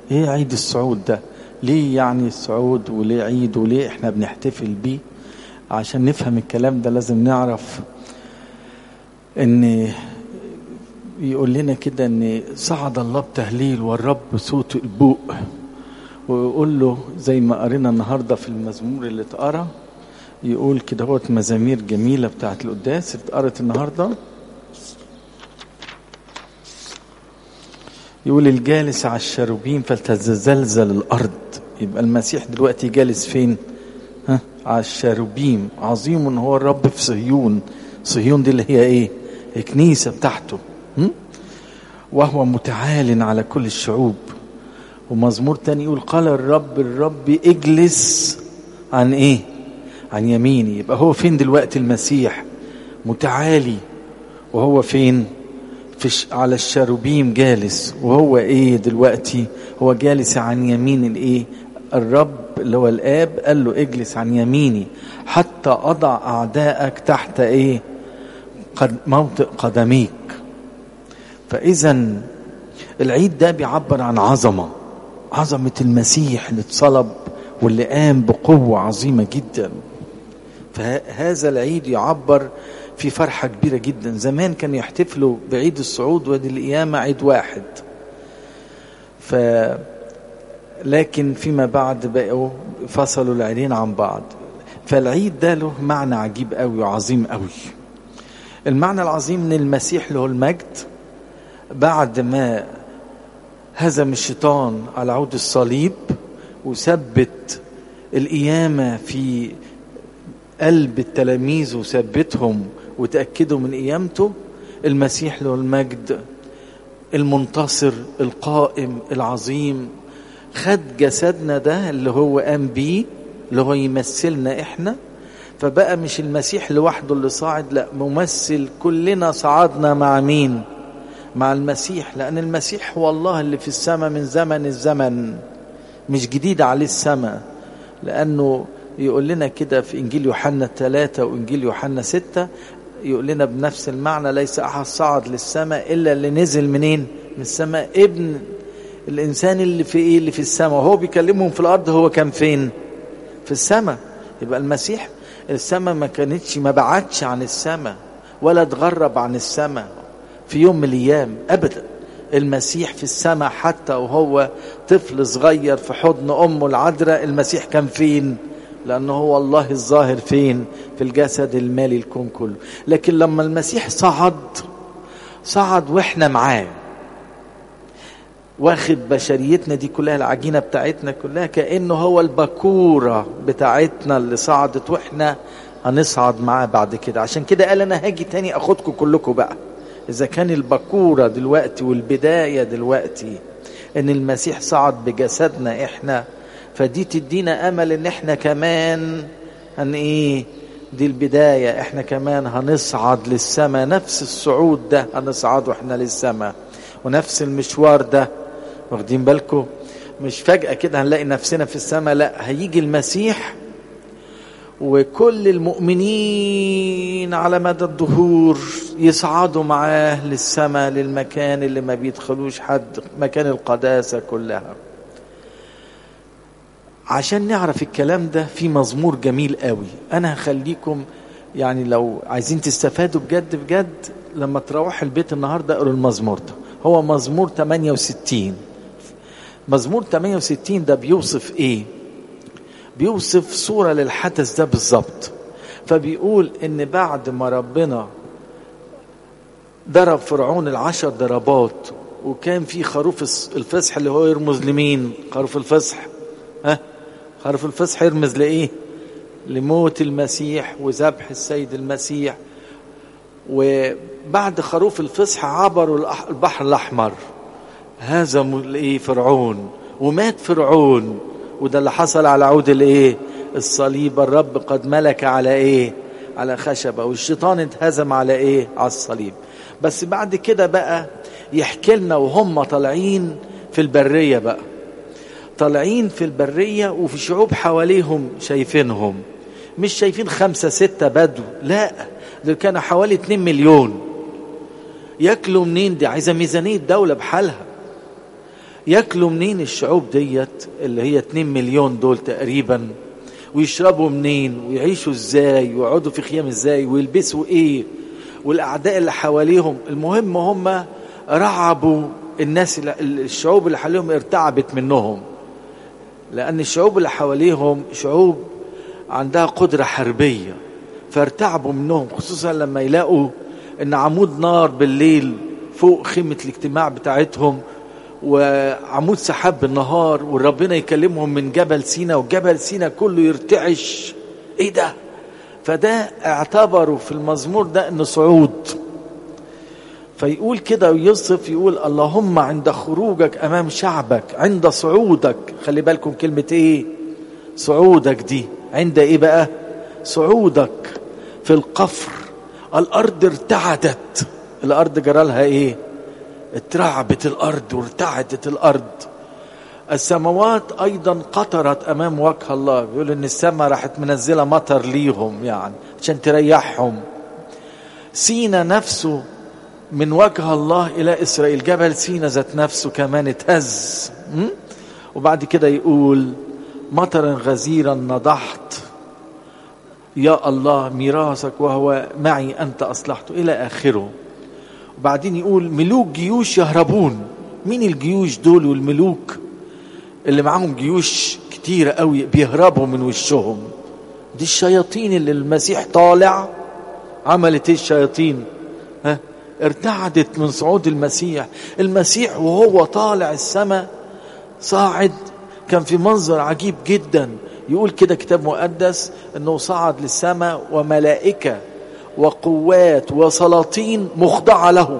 ايه عيد الصعود ده ليه يعني الصعود وليه عيد وليه احنا بنحتفل بيه عشان نفهم الكلام ده لازم نعرف ان يقول لنا كده ان صعد الله بتهليل والرب صوت البوق ويقول له زي ما قرينا النهارده في المزمور اللي اتقرا يقول كده هو مزامير جميله بتاعت القداس اللي اتقرت النهارده يقول الجالس على الشروبين فلتزلزل الارض يبقى المسيح دلوقتي جالس فين ها على الشروبيم عظيم هو الرب في صهيون صهيون دي اللي هي ايه الكنيسه بتاعته م? وهو متعال على كل الشعوب ومزمور تاني يقول قال الرب الرب اجلس عن ايه عن يميني يبقى هو فين دلوقتي المسيح متعالي وهو فين في على الشروبيم جالس وهو ايه دلوقتي هو جالس عن يمين الايه الرب اللي هو الاب قال له اجلس عن يميني حتى اضع اعدائك تحت ايه قد موطئ قدميك فاذا العيد ده بيعبر عن عظمه عظمه المسيح اللي اتصلب واللي قام بقوه عظيمه جدا فهذا العيد يعبر في فرحة كبيرة جدا زمان كانوا يحتفلوا بعيد الصعود ودي القيامة عيد واحد ف لكن فيما بعد بقوا فصلوا العيدين عن بعض فالعيد ده له معنى عجيب قوي وعظيم قوي المعنى العظيم ان المسيح له المجد بعد ما هزم الشيطان على عود الصليب وثبت القيامة في قلب التلاميذ وثبتهم وتأكدوا من قيامته المسيح له المجد المنتصر القائم العظيم خد جسدنا ده اللي هو قام بيه اللي هو يمثلنا احنا فبقى مش المسيح لوحده اللي صاعد لا ممثل كلنا صعدنا مع مين مع المسيح لأن المسيح هو الله اللي في السماء من زمن الزمن مش جديد عليه السماء لأنه يقول لنا كده في إنجيل يوحنا ثلاثة وإنجيل يوحنا ستة يقول لنا بنفس المعنى ليس أحد صعد للسماء إلا اللي نزل منين من السماء ابن الإنسان اللي في إيه اللي في السماء وهو بيكلمهم في الأرض هو كان فين في السماء يبقى المسيح السماء ما كانتش ما بعدش عن السماء ولا اتغرب عن السماء في يوم من الأيام أبدا المسيح في السماء حتى وهو طفل صغير في حضن أمه العذراء المسيح كان فين لأنه هو الله الظاهر فين في الجسد المالي الكون كله لكن لما المسيح صعد صعد وإحنا معاه واخد بشريتنا دي كلها العجينة بتاعتنا كلها كأنه هو البكورة بتاعتنا اللي صعدت وإحنا هنصعد معاه بعد كده عشان كده قال أنا هاجي تاني أخدكم كلكم بقى إذا كان البكورة دلوقتي والبداية دلوقتي إن المسيح صعد بجسدنا إحنا فدي تدينا امل ان احنا كمان هن ايه دي البداية احنا كمان هنصعد للسماء نفس الصعود ده هنصعد واحنا للسماء ونفس المشوار ده واخدين بالكم مش فجأة كده هنلاقي نفسنا في السماء لا هيجي المسيح وكل المؤمنين على مدى الدهور يصعدوا معاه للسماء للمكان اللي ما بيدخلوش حد مكان القداسة كلها عشان نعرف الكلام ده في مزمور جميل قوي انا هخليكم يعني لو عايزين تستفادوا بجد بجد لما تروحوا البيت النهارده اقروا المزمور ده هو مزمور 68 مزمور 68 ده بيوصف ايه بيوصف صورة للحدث ده بالظبط فبيقول ان بعد ما ربنا ضرب فرعون العشر ضربات وكان في خروف الفصح اللي هو يرمز لمين خروف الفصح ها خروف الفصح يرمز لايه لموت المسيح وذبح السيد المسيح وبعد خروف الفصح عبروا البحر الاحمر هزموا الايه فرعون ومات فرعون وده اللي حصل على عود الايه الصليب الرب قد ملك على ايه على خشبه والشيطان اتهزم على ايه على الصليب بس بعد كده بقى يحكي لنا وهم طالعين في البريه بقى طالعين في البرية وفي شعوب حواليهم شايفينهم مش شايفين خمسة ستة بدو لا دول كانوا حوالي اتنين مليون ياكلوا منين دي عايزة ميزانية دولة بحالها ياكلوا منين الشعوب ديت اللي هي 2 مليون دول تقريبا ويشربوا منين ويعيشوا ازاي ويقعدوا في خيام ازاي ويلبسوا ايه والاعداء اللي حواليهم المهم هم رعبوا الناس الشعوب اللي حواليهم ارتعبت منهم لان الشعوب اللي حواليهم شعوب عندها قدرة حربية فارتعبوا منهم خصوصا لما يلاقوا ان عمود نار بالليل فوق خيمة الاجتماع بتاعتهم وعمود سحاب بالنهار وربنا يكلمهم من جبل سينا وجبل سينا كله يرتعش ايه ده فده اعتبروا في المزمور ده انه صعود فيقول كده ويصف يقول اللهم عند خروجك امام شعبك عند صعودك خلي بالكم كلمة ايه صعودك دي عند ايه بقى صعودك في القفر الارض ارتعدت الارض جرالها ايه اترعبت الارض وارتعدت الارض السماوات ايضا قطرت امام وجه الله بيقول ان السماء راحت منزله مطر ليهم يعني عشان تريحهم سينا نفسه من وجه الله الى اسرائيل جبل سينا ذات نفسه كمان اتهز وبعد كده يقول مطرا غزيرا نضحت يا الله ميراثك وهو معي انت اصلحته الى اخره وبعدين يقول ملوك جيوش يهربون مين الجيوش دول والملوك اللي معاهم جيوش كتيرة قوي بيهربوا من وشهم دي الشياطين اللي المسيح طالع عملت ايه الشياطين ها ارتعدت من صعود المسيح المسيح وهو طالع السماء صاعد كان في منظر عجيب جدا يقول كده كتاب مقدس انه صعد للسماء وملائكه وقوات وسلاطين مخضعه له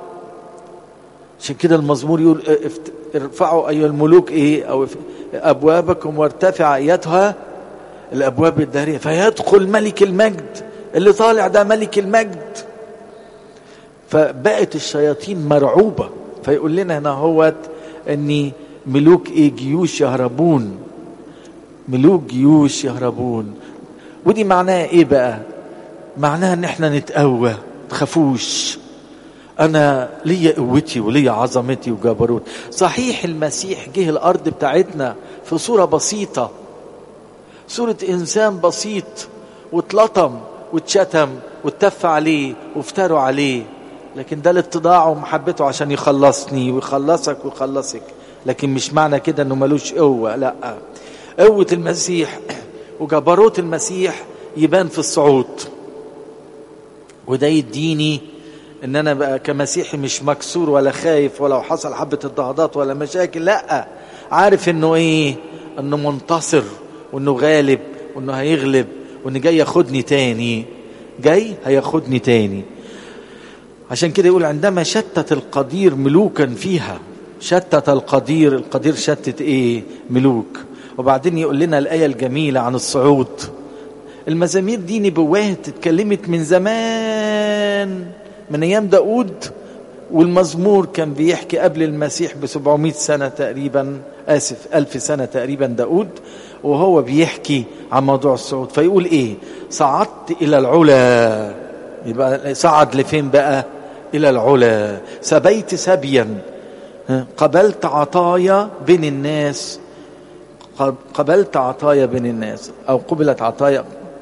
عشان كده المزمور يقول ارفعوا ايها الملوك ايه او ابوابكم وارتفع ايتها الابواب الدهريه فيدخل ملك المجد اللي طالع ده ملك المجد فبقت الشياطين مرعوبه فيقول لنا هنا هوت اني ملوك ايه جيوش يهربون ملوك جيوش يهربون ودي معناها ايه بقى معناها ان احنا نتقوى تخافوش انا ليا قوتي وليا عظمتي وجبروت صحيح المسيح جه الارض بتاعتنا في صوره بسيطه صوره انسان بسيط واتلطم واتشتم واتف عليه وافتروا عليه لكن ده الاتضاع ومحبته عشان يخلصني ويخلصك ويخلصك لكن مش معنى كده انه ملوش قوه لا قوه المسيح وجبروت المسيح يبان في الصعود وده يديني ان انا بقى كمسيحي مش مكسور ولا خايف ولو حصل حبه اضطهادات ولا مشاكل لا عارف انه ايه انه منتصر وانه غالب وانه هيغلب وانه جاي ياخدني تاني جاي هياخدني تاني عشان كده يقول عندما شتت القدير ملوكا فيها شتت القدير القدير شتت ايه ملوك وبعدين يقول لنا الآية الجميلة عن الصعود المزامير دي نبوات اتكلمت من زمان من أيام داود والمزمور كان بيحكي قبل المسيح ب 700 سنة تقريبا آسف ألف سنة تقريبا داود وهو بيحكي عن موضوع الصعود فيقول إيه صعدت إلى العلا يبقى صعد لفين بقى إلى العلا سبيت سبيا قبلت عطايا بين الناس قبلت عطايا بين الناس او قبلت عطايا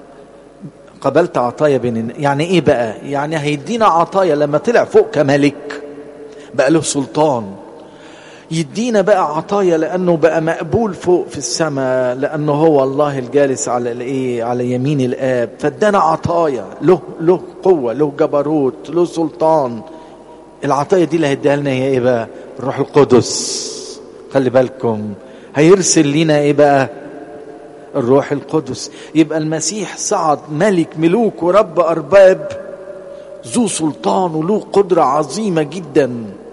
قبلت عطايا بين الناس يعني ايه بقى يعني هيدينا عطايا لما طلع فوق كملك بقى له سلطان يدينا بقى عطايا لانه بقى مقبول فوق في السماء لانه هو الله الجالس على الايه على يمين الاب فادانا عطايا له له قوه له جبروت له سلطان العطايا دي اللي هيديها لنا هي ايه بقى الروح القدس خلي بالكم هيرسل لنا ايه بقى الروح القدس يبقى المسيح صعد ملك ملوك ورب ارباب ذو سلطان وله قدره عظيمه جدا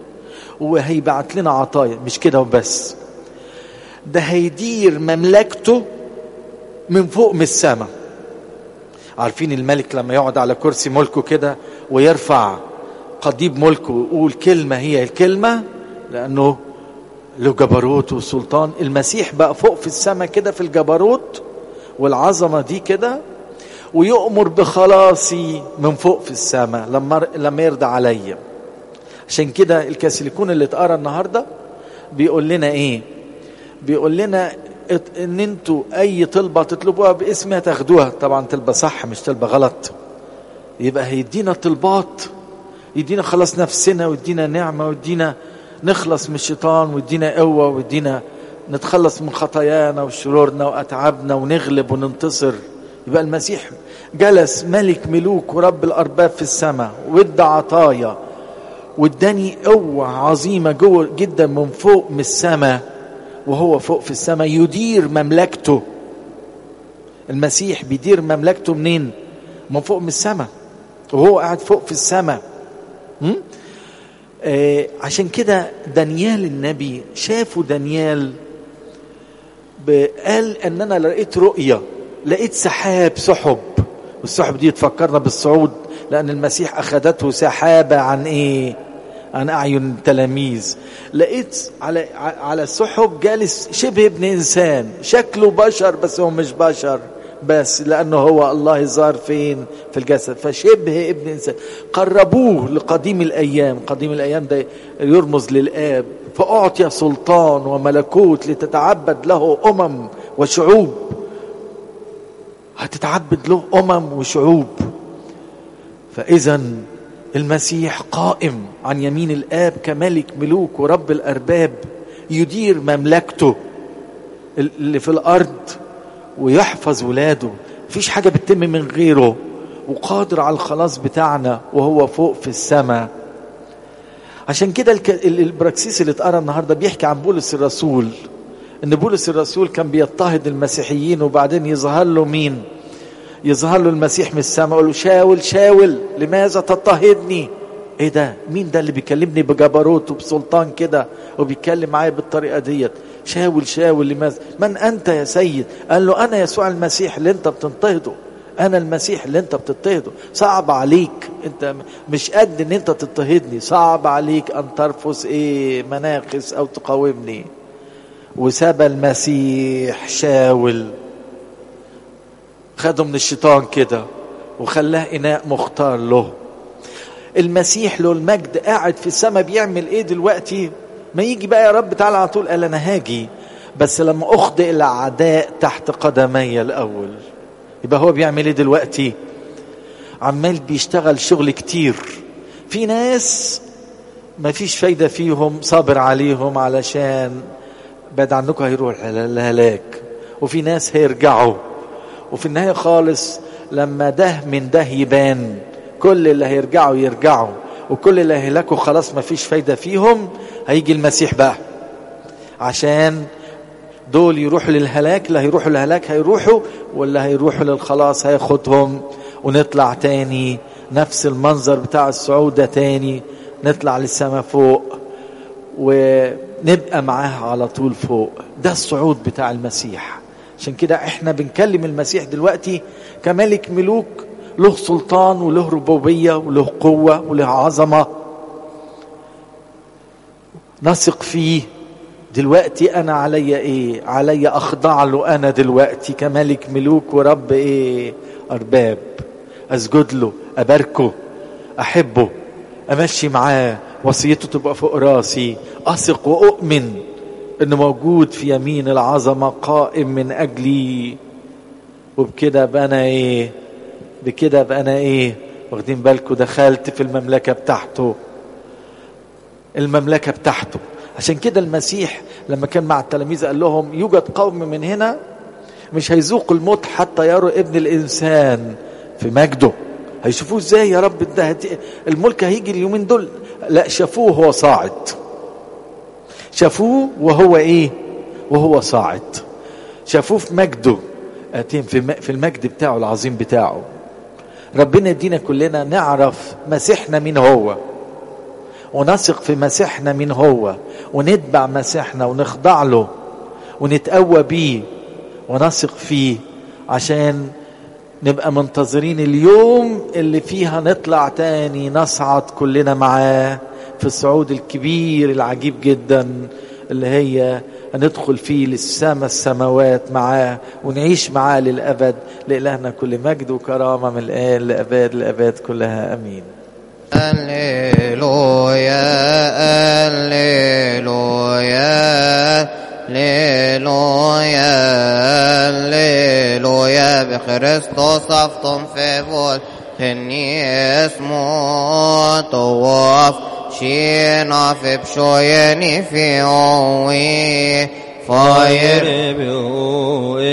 وهيبعت لنا عطايا مش كده وبس ده هيدير مملكته من فوق من السماء عارفين الملك لما يقعد على كرسي ملكه كده ويرفع قضيب ملكه ويقول كلمة هي الكلمة لأنه له جبروت وسلطان المسيح بقى فوق في السماء كده في الجبروت والعظمة دي كده ويؤمر بخلاصي من فوق في السماء لما لما يرضى عليا عشان كده الكاثوليكون اللي اتقرا النهارده بيقول لنا ايه بيقول لنا ان انتوا اي طلبه تطلبوها باسمها تاخدوها طبعا طلبه صح مش طلبه غلط يبقى هيدينا طلبات يدينا خلاص نفسنا ويدينا نعمه ويدينا نخلص من الشيطان ويدينا قوه ويدينا نتخلص من خطايانا وشرورنا واتعابنا ونغلب وننتصر يبقى المسيح جلس ملك ملوك ورب الارباب في السماء وادى عطايا واداني قوه عظيمه جوه جدا من فوق من السماء وهو فوق في السماء يدير مملكته المسيح بيدير مملكته منين من فوق من السماء وهو قاعد فوق في السماء آه عشان كده دانيال النبي شافوا دانيال قال ان انا لقيت رؤيه لقيت سحاب سحب والسحب دي تفكرنا بالصعود لان المسيح اخذته سحابه عن ايه عن اعين التلاميذ لقيت على على السحب جالس شبه ابن انسان شكله بشر بس هو مش بشر بس لانه هو الله ظهر فين في الجسد فشبه ابن انسان قربوه لقديم الايام قديم الايام ده يرمز للاب فاعطي سلطان وملكوت لتتعبد له امم وشعوب هتتعبد له امم وشعوب فاذا المسيح قائم عن يمين الاب كملك ملوك ورب الارباب يدير مملكته اللي في الارض ويحفظ ولاده مفيش حاجه بتتم من غيره وقادر على الخلاص بتاعنا وهو فوق في السماء عشان كده البراكسيس اللي اتقرا النهارده بيحكي عن بولس الرسول ان بولس الرسول كان بيضطهد المسيحيين وبعدين يظهر له مين يظهر له المسيح من السماء يقول له شاول شاول لماذا تضطهدني ايه ده مين ده اللي بيكلمني بجبروت وبسلطان كده وبيتكلم معايا بالطريقه ديت شاول شاول لماذا من انت يا سيد قال له انا يسوع المسيح اللي انت بتنتهضه انا المسيح اللي انت بتضطهده صعب عليك انت مش قد ان انت تضطهدني صعب عليك ان ترفض ايه مناقص او تقاومني وساب المسيح شاول خده من الشيطان كده وخلاه اناء مختار له المسيح له المجد قاعد في السماء بيعمل ايه دلوقتي ما يجي بقى يا رب تعالى على طول قال انا هاجي بس لما اخضئ الاعداء تحت قدمي الاول يبقى هو بيعمل ايه دلوقتي عمال بيشتغل شغل كتير في ناس ما فيش فايدة فيهم صابر عليهم علشان بعد عنكم هيروح الهلاك وفي ناس هيرجعوا وفي النهاية خالص لما ده من ده يبان كل اللي هيرجعوا يرجعوا وكل اللي هيهلكوا خلاص ما فيش فايدة فيهم هيجي المسيح بقى عشان دول يروحوا للهلاك اللي هيروحوا للهلاك هيروحوا واللي هيروحوا للخلاص هياخدهم ونطلع تاني نفس المنظر بتاع الصعود ده تاني نطلع للسماء فوق ونبقى معاه على طول فوق ده الصعود بتاع المسيح عشان كده احنا بنكلم المسيح دلوقتي كملك ملوك له سلطان وله ربوبية وله قوة وله عظمة نثق فيه دلوقتي انا عليا ايه عليا اخضع له انا دلوقتي كملك ملوك ورب ايه ارباب اسجد له اباركه احبه امشي معاه وصيته تبقى فوق راسي اثق واؤمن انه موجود في يمين العظمه قائم من اجلي وبكده بقى انا ايه بكده بقى انا ايه واخدين بالكم دخلت في المملكه بتاعته المملكه بتاعته عشان كده المسيح لما كان مع التلاميذ قال لهم يوجد قوم من هنا مش هيذوقوا الموت حتى يروا ابن الانسان في مجده هيشوفوه ازاي يا رب ده الملك هيجي اليومين دول لا شافوه وهو صاعد شافوه وهو ايه وهو صاعد شافوه في مجده اتين في في المجد بتاعه العظيم بتاعه ربنا يدينا كلنا نعرف مسيحنا مين هو ونثق في مسيحنا مين هو ونتبع مسيحنا ونخضع له ونتقوى بيه ونثق فيه عشان نبقى منتظرين اليوم اللي فيها نطلع تاني نصعد كلنا معاه في الصعود الكبير العجيب جدا اللي هي هندخل فيه للسماء السماوات معاه ونعيش معاه للأبد لإلهنا كل مجد وكرامة من الآن لأباد لأباد كلها أمين Alleluia, Alleluia, Alleluia, Alleluia, بخريستوس أفطم في فول خني اسمه طواف شينا في بشويني في عوي فاير Fire